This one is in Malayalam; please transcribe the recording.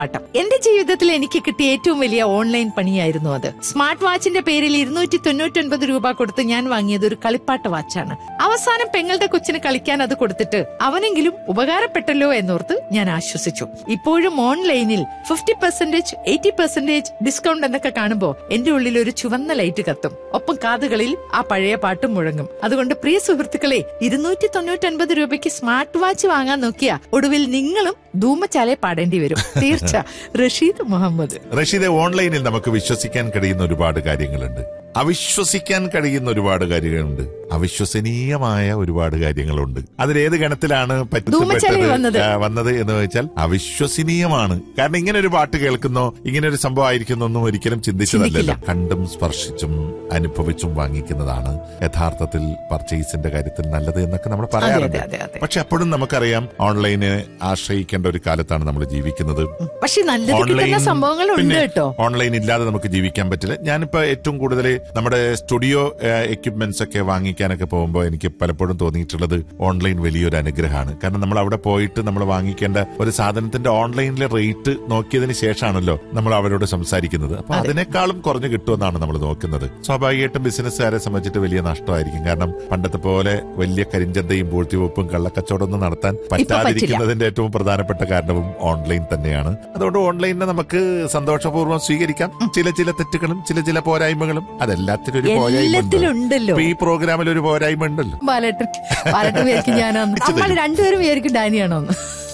കളിപ്പാട്ടം എന്റെ ജീവിതത്തിൽ എനിക്ക് കിട്ടിയ ഏറ്റവും വലിയ ഓൺലൈൻ പണിയായിരുന്നു അത് സ്മാർട്ട് വാച്ചിന്റെ പേരിൽ ഇരുന്നൂറ്റി തൊണ്ണൂറ്റൊൻപത് രൂപ കൊടുത്ത് ഞാൻ വാങ്ങിയത് ഒരു കളിപ്പാട്ട വാച്ചാണ് അവസാനം പെങ്ങളുടെ കൊച്ചിന് കളിക്കാൻ അത് കൊടുത്തിട്ട് അവനെങ്കിലും ഉപകാരപ്പെട്ടല്ലോ എന്നോർത്ത് ഞാൻ ആശ്വസിച്ചു ഇപ്പോഴും ഓൺലൈനിൽ fifty percentage eighty percentage discount എന്നൊക്കെ കാണുമ്പോ എന്റെ ഉള്ളിൽ ഒരു ചുവന്ന ലൈറ്റ് കത്തും ഒപ്പം കാതുകളിൽ ആ പഴയ പാട്ടും മുഴങ്ങും അതുകൊണ്ട് പ്രിയ സുഹൃത്തുക്കളെ ഇരുന്നൂറ്റി തൊണ്ണൂറ്റൊൻപത് രൂപയ്ക്ക് സ്മാർട്ട് വാച്ച് വാങ്ങാൻ നോക്കിയ ഒടുവിൽ നിങ്ങളും ധൂമച്ചാലെ പാടേണ്ടി വരും തീർച്ച റഷീദ് മുഹമ്മദ് റഷീദെ ഓൺലൈനിൽ നമുക്ക് വിശ്വസിക്കാൻ കഴിയുന്ന ഒരുപാട് കാര്യങ്ങളുണ്ട് അവിശ്വസിക്കാൻ കഴിയുന്ന ഒരുപാട് കാര്യങ്ങളുണ്ട് അവിശ്വസനീയമായ ഒരുപാട് കാര്യങ്ങളുണ്ട് അതിലേത് ഗണത്തിലാണ് ധൂമച്ചാലയിൽ വന്നത്. ആ, വന്നത് എന്ന് വെച്ചാൽ അവിശ്വസനീയമാണ് കാരണം ഇങ്ങനെ ഒരു പാട്ട് കേൾക്കുന്നോ ഇങ്ങനെ ഒരു സംഭവം ആയിരിക്കുന്നോ ഒന്നും ഒരിക്കലും ചിന്തിച്ചതല്ലല്ലോ കണ്ടും സ്പർശിച്ചും അനുഭവിച്ചും വാങ്ങിക്കുന്നതാണ് യഥാർത്ഥത്തിൽ പർച്ചേസിന്റെ കാര്യത്തിൽ നല്ലത് എന്നൊക്കെ നമ്മൾ പറയാറുണ്ട് അതെ, അതെ. പക്ഷെ അപ്പോഴും നമുക്കറിയാം ഓൺലൈനെ ആശ്രയിക്കേണ്ട ഒരു കാലത്താണ് നമ്മൾ ജീവിക്കുന്നത് പക്ഷെ നല്ലത് കിട്ടുന്ന സംഭവങ്ങളുണ്ട് പിന്നെ കേട്ടോ ഓൺലൈൻ ഇല്ലാതെ നമുക്ക് ജീവിക്കാൻ പറ്റില്ല ഞാനിപ്പോ ഏറ്റവും കൂടുതൽ നമ്മുടെ സ്റ്റുഡിയോ എക്യുപ്മെന്റ്സ് ഒക്കെ വാങ്ങിക്കാനൊക്കെ പോകുമ്പോൾ എനിക്ക് പലപ്പോഴും തോന്നിയിട്ടുള്ളത് ഓൺലൈൻ വലിയൊരു അനുഗ്രഹമാണ് കാരണം നമ്മൾ അവിടെ പോയിട്ട് നമ്മൾ വാങ്ങിക്കേണ്ട ഒരു സാധനത്തിന്റെ ഓൺലൈനിലെ റേറ്റ് നോക്കിയതിന് ശേഷമാണല്ലോ നമ്മൾ അവരോട് സംസാരിക്കുന്നത് അപ്പൊ അതിനേക്കാളും കുറഞ്ഞു കിട്ടുമെന്നാണ് നമ്മൾ നോക്കുന്നത് സ്വാഭാവികമായിട്ടും ബിസിനസ്സുകാരെ സംബന്ധിച്ചിട്ട് വലിയ നഷ്ടമായിരിക്കും കാരണം പണ്ടത്തെ പോലെ വലിയ കരിഞ്ചന്തയും പൂഴ്ത്തിവെപ്പും കള്ളക്കച്ചവടമൊന്നും നടത്താൻ പറ്റാതിരിക്കുന്നതിന്റെ ഏറ്റവും പ്രധാനപ്പെട്ട കാരണവും ഓൺലൈൻ തന്നെയാണ് അതുകൊണ്ട് ഓൺലൈനിനെ നമുക്ക് സന്തോഷപൂർവ്വം സ്വീകരിക്കാം ചില ചില തെറ്റുകളും ചില ചില പോരായ്മകളും അതെല്ലാത്തിനും ഒരു പോരായ്മ എല്ലാത്തിലും ഉണ്ടല്ലോ ഈ പ്രോഗ്രാമിൽ ഒരു പോരായ്മ ഉണ്ടല്ലോ ബാലേട്ടൻ ബാലേട്ടൻ വിചാരിക്കും ഞാനാന്ന് നമ്മൾ രണ്ടുപേരും വിചാരിക്കും ഡാനിയാണോന്ന്